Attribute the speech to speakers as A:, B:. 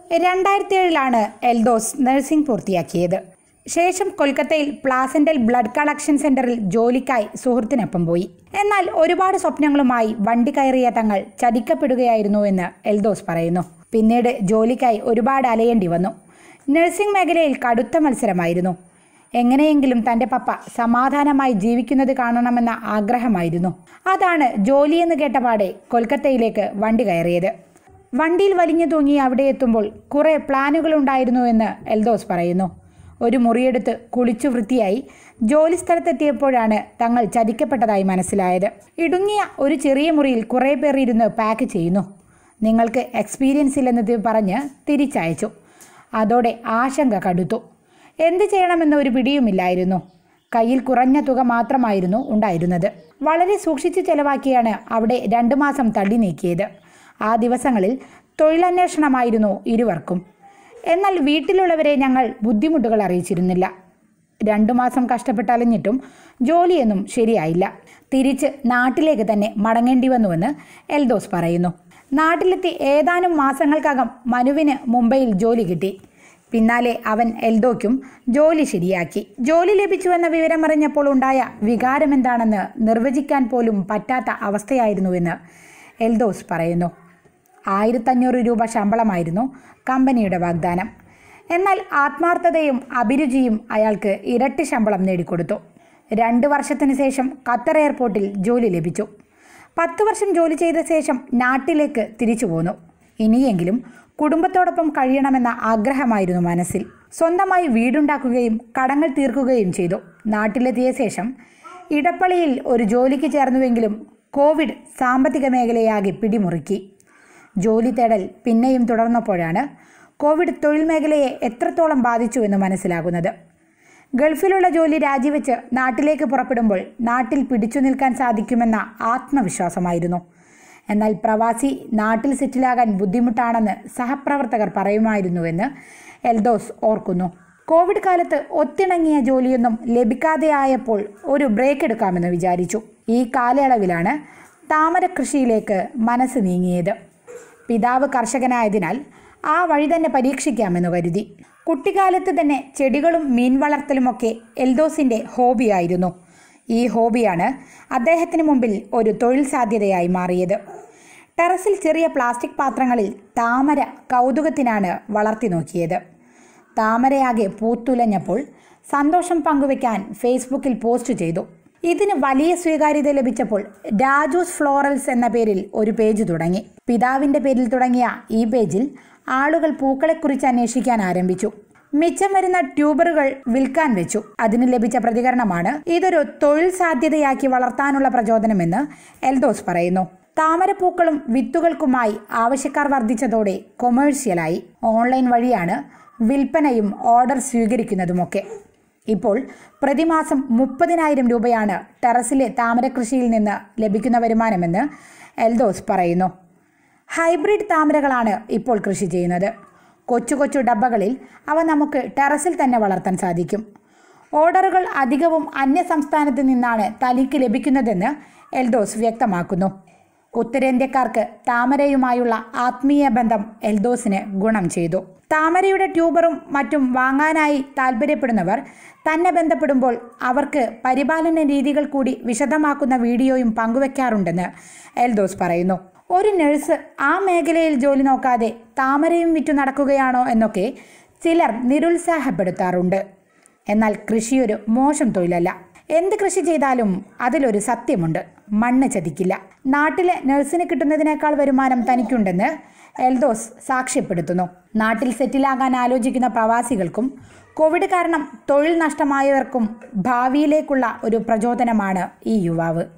A: രണ്ടായിരത്തി ഏഴിലാണ് എൽദോസ് നഴ്സിംഗ് പൂർത്തിയാക്കിയത് ശേഷം കൊൽക്കത്തയിൽ പ്ലാസന്റൽ ബ്ലഡ് കളക്ഷൻ സെന്ററിൽ ജോലിക്കായി സുഹൃത്തിനൊപ്പം പോയി എന്നാൽ ഒരുപാട് സ്വപ്നങ്ങളുമായി വണ്ടി കയറിയ തങ്ങൾ ചതിക്കപ്പെടുകയായിരുന്നു എന്ന് എൽദോസ് പറയുന്നു പിന്നീട് ജോലിക്കായി ഒരുപാട് അലയേണ്ടി വന്നു നഴ്സിംഗ് മേഖലയിൽ കടുത്ത മത്സരമായിരുന്നു എങ്ങനെയെങ്കിലും തന്റെ പപ്പ സമാധാനമായി ജീവിക്കുന്നത് കാണണമെന്ന ആഗ്രഹമായിരുന്നു അതാണ് ജോലിയെന്ന് കേട്ടപാടെ കൊൽക്കത്തയിലേക്ക് വണ്ടി കയറിയത് വണ്ടിയിൽ വലിഞ്ഞു തൂങ്ങി അവിടെ എത്തുമ്പോൾ കുറെ പ്ലാനുകൾ ഉണ്ടായിരുന്നു എന്ന് എൽദോസ് പറയുന്നു ഒരു മുറിയെടുത്ത് കുളിച്ചു വൃത്തിയായി ജോലി സ്ഥലത്തെത്തിയപ്പോഴാണ് തങ്ങൾ ചതിക്കപ്പെട്ടതായി മനസ്സിലായത് ഇടുങ്ങിയ ഒരു ചെറിയ മുറിയിൽ കുറേ പേർ ഇരുന്ന് പാക്ക് ചെയ്യുന്നു നിങ്ങൾക്ക് എക്സ്പീരിയൻസ് ഇല്ലെന്നത് പറഞ്ഞ് തിരിച്ചയച്ചു അതോടെ ആശങ്ക കടുത്തു എന്ത് ചെയ്യണമെന്ന് ഒരു പിടിയുമില്ലായിരുന്നു കയ്യിൽ കുറഞ്ഞ തുക മാത്രമായിരുന്നു ഉണ്ടായിരുന്നത് വളരെ സൂക്ഷിച്ച് ചെലവാക്കിയാണ് അവിടെ രണ്ടു മാസം തള്ളി നീക്കിയത് ആ ദിവസങ്ങളിൽ തൊഴിലന്വേഷണമായിരുന്നു ഇരുവർക്കും എന്നാൽ വീട്ടിലുള്ളവരെ ഞങ്ങൾ ബുദ്ധിമുട്ടുകൾ അറിയിച്ചിരുന്നില്ല രണ്ടു മാസം കഷ്ടപ്പെട്ടലഞ്ഞിട്ടും ജോലിയൊന്നും ശരിയായില്ല തിരിച്ച് നാട്ടിലേക്ക് തന്നെ മടങ്ങേണ്ടി വന്നുവെന്ന് എൽദോസ് പറയുന്നു നാട്ടിലെത്തി ഏതാനും മാസങ്ങൾക്കകം മനുവിന് മുംബൈയിൽ ജോലി കിട്ടി പിന്നാലെ അവൻ എൽദോയ്ക്കും ജോലി ശരിയാക്കി ജോലി ലഭിച്ചുവെന്ന വിവരമറിഞ്ഞപ്പോൾ ഉണ്ടായ വികാരമെന്താണെന്ന് നിർവചിക്കാൻ പോലും പറ്റാത്ത അവസ്ഥയായിരുന്നുവെന്ന് എൽദോസ് പറയുന്നു ആയിരത്തഞ്ഞൂറ് രൂപ ശമ്പളമായിരുന്നു കമ്പനിയുടെ വാഗ്ദാനം എന്നാൽ ആത്മാർത്ഥതയും അഭിരുചിയും അയാൾക്ക് ഇരട്ടി ശമ്പളം നേടിക്കൊടുത്തു രണ്ട് വർഷത്തിന് ശേഷം ഖത്തർ എയർപോർട്ടിൽ ജോലി ലഭിച്ചു പത്ത് വർഷം ജോലി ചെയ്ത ശേഷം നാട്ടിലേക്ക് തിരിച്ചു പോന്നു ഇനിയെങ്കിലും കുടുംബത്തോടൊപ്പം കഴിയണമെന്ന ആഗ്രഹമായിരുന്നു മനസ്സിൽ സ്വന്തമായി വീടുണ്ടാക്കുകയും കടങ്ങൾ തീർക്കുകയും ചെയ്തു നാട്ടിലെത്തിയ ശേഷം ഇടപ്പള്ളിയിൽ ഒരു ജോലിക്ക് ചേർന്നുവെങ്കിലും കോവിഡ് സാമ്പത്തിക മേഖലയാകെ പിടിമുറുക്കി ജോലി തേടൽ പിന്നെയും തുടർന്നപ്പോഴാണ് കോവിഡ് തൊഴിൽ മേഖലയെ എത്രത്തോളം ബാധിച്ചുവെന്ന് മനസ്സിലാകുന്നത് ഗൾഫിലുള്ള ജോലി രാജിവെച്ച് നാട്ടിലേക്ക് പുറപ്പെടുമ്പോൾ നാട്ടിൽ പിടിച്ചു നിൽക്കാൻ സാധിക്കുമെന്ന ആത്മവിശ്വാസമായിരുന്നു എന്നാൽ പ്രവാസി നാട്ടിൽ സെറ്റിലാകാൻ ബുദ്ധിമുട്ടാണെന്ന് സഹപ്രവർത്തകർ പറയുമായിരുന്നുവെന്ന് എൽദോസ് ഓർക്കുന്നു കോവിഡ് കാലത്ത് ഒത്തിണങ്ങിയ ജോലിയൊന്നും ലഭിക്കാതെയായപ്പോൾ ഒരു ബ്രേക്ക് എടുക്കാമെന്ന് വിചാരിച്ചു ഈ കാലയളവിലാണ് താമര കൃഷിയിലേക്ക് മനസ്സ് നീങ്ങിയത് പിതാവ് കർഷകനായതിനാൽ ആ വഴി തന്നെ പരീക്ഷിക്കാമെന്ന് കരുതി കുട്ടിക്കാലത്ത് തന്നെ ചെടികളും മീൻ വളർത്തലുമൊക്കെ എൽദോസിന്റെ ഹോബിയായിരുന്നു ഈ ഹോബിയാണ് അദ്ദേഹത്തിന് മുമ്പിൽ ഒരു തൊഴിൽ സാധ്യതയായി മാറിയത് ടെറസിൽ ചെറിയ പ്ലാസ്റ്റിക് പാത്രങ്ങളിൽ താമര കൗതുകത്തിനാണ് വളർത്തി നോക്കിയത് താമരയാകെ പൂത്തുലഞ്ഞപ്പോൾ സന്തോഷം പങ്കുവെക്കാൻ ഫേസ്ബുക്കിൽ പോസ്റ്റ് ചെയ്തു ഇതിന് വലിയ സ്വീകാര്യത ലഭിച്ചപ്പോൾ രാജൂസ് ഫ്ലോറൽസ് എന്ന പേരിൽ ഒരു പേജ് തുടങ്ങി പിതാവിന്റെ പേരിൽ തുടങ്ങിയ ഈ പേജിൽ ആളുകൾ പൂക്കളെക്കുറിച്ച് അന്വേഷിക്കാൻ ആരംഭിച്ചു മിച്ചം വരുന്ന ട്യൂബറുകൾ വിൽക്കാൻ വെച്ചു അതിന് ലഭിച്ച പ്രതികരണമാണ് ഇതൊരു തൊഴിൽ സാധ്യതയാക്കി വളർത്താനുള്ള പ്രചോദനമെന്ന് എൽദോസ് പറയുന്നു താമരപ്പൂക്കളും വിത്തുകൾക്കുമായി ആവശ്യക്കാർ വർദ്ധിച്ചതോടെ കൊമേഴ്സ്യലായി ഓൺലൈൻ വഴിയാണ് വിൽപ്പനയും ഓർഡർ സ്വീകരിക്കുന്നതുമൊക്കെ ഇപ്പോൾ പ്രതിമാസം മുപ്പതിനായിരം രൂപയാണ് ടെറസിലെ താമരകൃഷിയിൽ നിന്ന് ലഭിക്കുന്ന വരുമാനമെന്ന് എൽദോസ് പറയുന്നു ഹൈബ്രിഡ് താമരകളാണ് ഇപ്പോൾ കൃഷി ചെയ്യുന്നത് കൊച്ചു കൊച്ചു ഡബ്ബകളിൽ അവ നമുക്ക് ടെറസിൽ തന്നെ വളർത്താൻ സാധിക്കും ഓർഡറുകൾ അധികവും അന്യ സംസ്ഥാനത്ത് നിന്നാണ് തനിക്ക് ലഭിക്കുന്നതെന്ന് എൽദോസ് വ്യക്തമാക്കുന്നു ഉത്തരേന്ത്യക്കാർക്ക് താമരയുമായുള്ള ആത്മീയ ബന്ധം എൽദോസിന് ഗുണം ചെയ്തു താമരയുടെ ട്യൂബറും മറ്റും വാങ്ങാനായി താല്പര്യപ്പെടുന്നവർ തന്നെ ബന്ധപ്പെടുമ്പോൾ അവർക്ക് പരിപാലന രീതികൾ കൂടി വിശദമാക്കുന്ന വീഡിയോയും പങ്കുവെക്കാറുണ്ടെന്ന് എൽദോസ് പറയുന്നു ഒരു നഴ്സ് ആ മേഖലയിൽ ജോലി നോക്കാതെ താമരയും വിറ്റു നടക്കുകയാണോ എന്നൊക്കെ ചിലർ നിരുത്സാഹപ്പെടുത്താറുണ്ട് എന്നാൽ കൃഷിയൊരു മോശം തൊഴിലല്ല എന്ത് കൃഷി ചെയ്താലും അതിലൊരു സത്യമുണ്ട് മണ്ണ് ചതിക്കില്ല നാട്ടിലെ നഴ്സിന് കിട്ടുന്നതിനേക്കാൾ വരുമാനം തനിക്കുണ്ടെന്ന് എൽദോസ് സാക്ഷ്യപ്പെടുത്തുന്നു നാട്ടിൽ സെറ്റിലാകാൻ ആലോചിക്കുന്ന പ്രവാസികൾക്കും കോവിഡ് കാരണം തൊഴിൽ നഷ്ടമായവർക്കും ഭാവിയിലേക്കുള്ള ഒരു പ്രചോദനമാണ് ഈ യുവാവ്